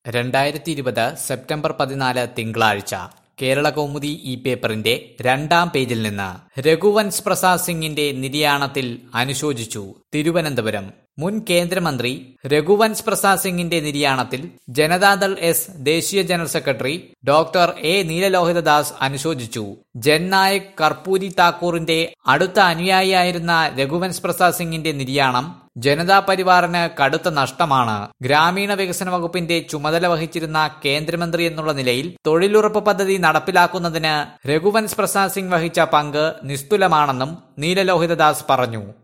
രണ്ടായിരത്തി ഇരുപത് സെപ്റ്റംബർ പതിനാല് തിങ്കളാഴ്ച കേരള കൗമുദി ഈ പേപ്പറിന്റെ രണ്ടാം പേജിൽ നിന്ന് രഘുവൻസ് പ്രസാദ് സിംഗിന്റെ നിര്യാണത്തിൽ അനുശോചിച്ചു തിരുവനന്തപുരം മുൻ കേന്ദ്രമന്ത്രി രഘുവൻസ് പ്രസാദ് സിംഗിന്റെ നിര്യാണത്തിൽ ജനതാദൾ എസ് ദേശീയ general secretary doctor A Neelalohithadas അനുശോചിച്ചു ജൻനായക് കർപ്പൂരി താക്കൂറിന്റെ അടുത്ത അനുയായിയായിരുന്ന രഘുവൻസ് പ്രസാദ് സിംഗിന്റെ നിര്യാണം ജനതാ പരിവാറിന് കടുത്ത നഷ്ടമാണ് ഗ്രാമീണ വികസന വകുപ്പിന്റെ ചുമതല വഹിച്ചിരുന്ന കേന്ദ്രമന്ത്രി എന്നുള്ള നിലയിൽ തൊഴിലുറപ്പ് പദ്ധതി നടപ്പിലാക്കുന്നതിന് രഘുവൻസ് പ്രസാദ് സിംഗ് വഹിച്ച പങ്ക് നിസ്തുലമാണെന്നും നീലലോഹിതദാസ് പറഞ്ഞു